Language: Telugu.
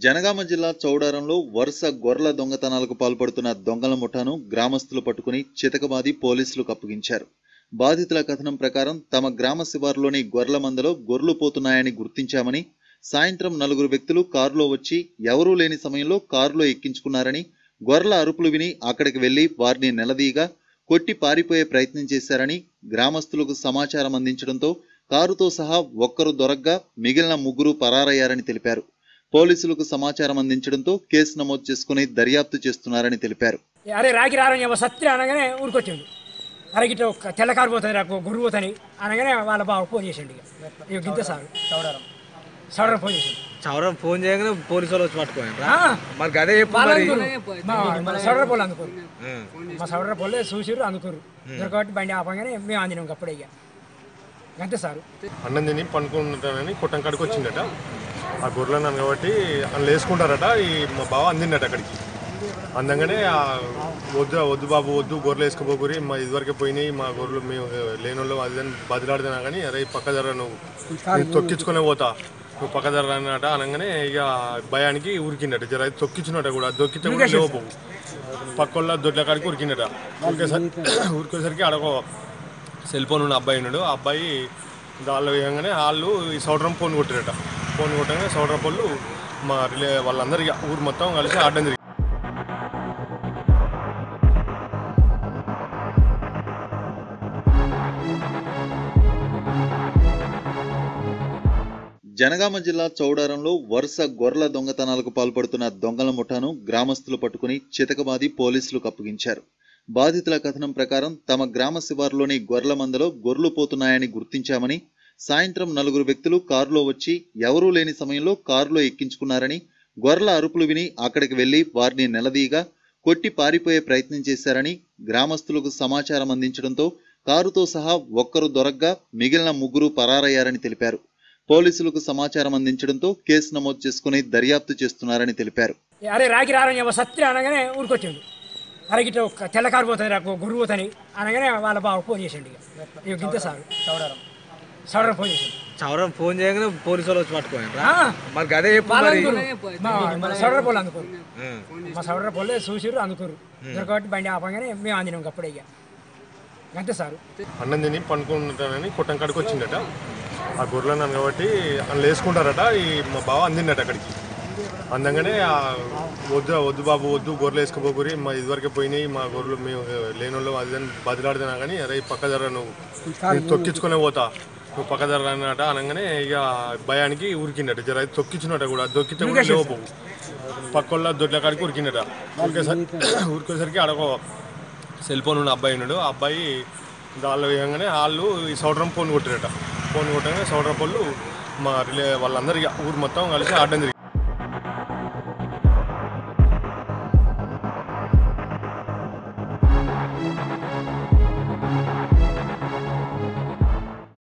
జనగామ జిల్లా చౌడారంలో వరుస గొర్రెల దొంగతనాలకు పాల్పడుతున్న దొంగల ముఠాను గ్రామస్తులు పట్టుకుని చితకబాది పోలీసులకు అప్పగించారు బాధితుల కథనం ప్రకారం తమ గ్రామ శివారులోని గొర్రెల మందలో గొర్రెలు పోతున్నాయని గుర్తించామని సాయంత్రం నలుగురు వ్యక్తులు కారులో వచ్చి ఎవరూ లేని సమయంలో కారులో ఎక్కించుకున్నారని గొర్రెల అరుపులు విని అక్కడికి వెళ్లి వారిని నిలదీయగా కొట్టి పారిపోయే ప్రయత్నం చేశారని గ్రామస్తులకు సమాచారం అందించడంతో కారుతో సహా ఒక్కరు దొరగ్గా మిగిలిన ముగ్గురు పరారయ్యారని తెలిపారు పోలీసులకు సమాచారం అందించడంతో కేసు నమోదు చేసుకుని దర్యాప్తు చేస్తున్నారని తెలిపారు అరే రాకి రారని ఏమో సత్తి అనగానే ఊరికొచ్చిండు అరే గిట్ట ఒక తెల్ల కారు పోతుంది నాకు గురువు పోతుంది అనగానే వాళ్ళ బావ ఫోన్ చేసిండు ఇక ఇక గింత సార్ చౌడరం చౌడరం ఫోన్ చేసిండు చవరం ఫోన్ చేయగానే పోలీసు వాళ్ళు వచ్చి పట్టుకోండి ఆ, మరి గదే చెప్పు వాళ్ళు మరి అందుకురు మా మన సౌడర పోలు అందుకోరు ఆ. మా సౌడర పోలే చూసిర్రు అందుకోరు కాబట్టి బండి ఆపంగానే మేము అందినాం అప్పుడే ఇక అంతే సార్ అన్నం తిని పనుకుంటానని కొట్టం కాడికి వచ్చిందట ఆ గొర్రెలను అన్న కాబట్టి అందులో వేసుకుంటారట ఈ మా బావ అందిండట అక్కడికి అందంగానే ఆ వద్దు వద్దు బాబు వద్దు గొర్రెలు వేసుకోబోకురి మా ఇదివరకే పోయినాయి మా గొర్రెలు మేము లేనోళ్ళు అది అని బదిలాడుతున్నా కానీ అరే పక్క ధర నువ్వు నేను తొక్కించుకునే పోతా నువ్వు పక్క ధర అన్నట అనగానే ఇక భయానికి ఉరికిండట జర అది తొక్కించున్నట కూడా దొక్కితే కూడా లేవబోవు పక్క దొడ్ల కాడికి ఉరికిండట ఉరికేసరికి ఉరికేసరికి అడగ సెల్ ఫోన్ ఉన్న అబ్బాయి ఉన్నాడు ఆ అబ్బాయి గాల్లో వేయగానే వాళ్ళు ఈ సౌడరం ఫోన్ కొట్టారట ఫోన్ కొట్టగానే సౌడరం పళ్ళు మా రిలే వాళ్ళందరికీ ఊరు మొత్తం కలిసి ఆడడం జరిగింది జనగామ జిల్లా చౌడారంలో వరుస గొర్రెల దొంగతనాలకు పాల్పడుతున్న దొంగల ముఠాను గ్రామస్తులు పట్టుకుని చితకబాది పోలీసులకు అప్పగించారు బాధితుల కథనం ప్రకారం తమ గ్రామ శివారులోని గొర్రెల మందలో గొర్రెలు పోతున్నాయని గుర్తించామని సాయంత్రం నలుగురు వ్యక్తులు కారులో వచ్చి ఎవరూ లేని సమయంలో కారులో ఎక్కించుకున్నారని గొర్రెల అరుపులు విని అక్కడికి వెళ్లి వారిని నిలదీయగా కొట్టి పారిపోయే ప్రయత్నం చేశారని గ్రామస్తులకు సమాచారం అందించడంతో కారుతో సహా ఒక్కరు దొరగ్గా మిగిలిన ముగ్గురు పరారయ్యారని తెలిపారు పోలీసులకు సమాచారం అందించడంతో కేసు నమోదు చేసుకుని దర్యాప్తు చేస్తున్నారని తెలిపారు అరే రాకి రారని ఏమో సత్తి అనగానే ఊరికొచ్చిండు అరే గిట్ట ఒక తెల్ల కారు పోతుంది నాకు గురువు పోతుంది అనగానే వాళ్ళ బావ ఫోన్ చేసిండు ఇక ఇక గింత సార్ చౌడరం చౌడరం ఫోన్ చేసిండు చవరం ఫోన్ చేయగానే పోలీసు వాళ్ళు వచ్చి పట్టుకోండి ఆ, మరి గదే చెప్పు వాళ్ళు మరి అందుకురు మా మన సౌడర పోలు అందుకోరు ఆ. మా సౌడర పోలే చూసిర్రు అందుకోరు కాబట్టి బండి ఆపంగానే మేము అందినాం అప్పుడే ఇక అంతే సార్ అన్నం తిని పనుకుంటానని కొట్టం కాడికి వచ్చిందట ఆ గొర్రెలను అన్న కాబట్టి అందులో వేసుకుంటారట ఈ మా బావ అందిండట అక్కడికి అందంగానే ఆ వద్దు వద్దు బాబు వద్దు గొర్రెలు వేసుకోబోకురి మా ఇదివరకే పోయినాయి మా గొర్రెలు మేము లేనోళ్ళు అది అని బదిలాడుతున్నా కానీ అరే పక్క ధర నువ్వు నేను తొక్కించుకునే పోతా నువ్వు పక్క ధర అన్నట అనగానే ఇక భయానికి ఉరికిండట జర అది తొక్కించున్నట కూడా దొక్కితే కూడా లేవబోవు పక్క దొడ్ల కాడికి ఉరికిండట ఉరికేసరికి ఉరికేసరికి అడగ సెల్ ఫోన్ ఉన్న అబ్బాయి ఉన్నాడు ఆ అబ్బాయి గాల్లో వేయగానే వాళ్ళు ఈ సౌడరం ఫోన్ కొట్టారట ఫోన్ కొట్టగానే సౌడరం పళ్ళు మా రిలే వాళ్ళందరికీ ఊరు మొత్తం కలిసి ఆడడం జరిగింది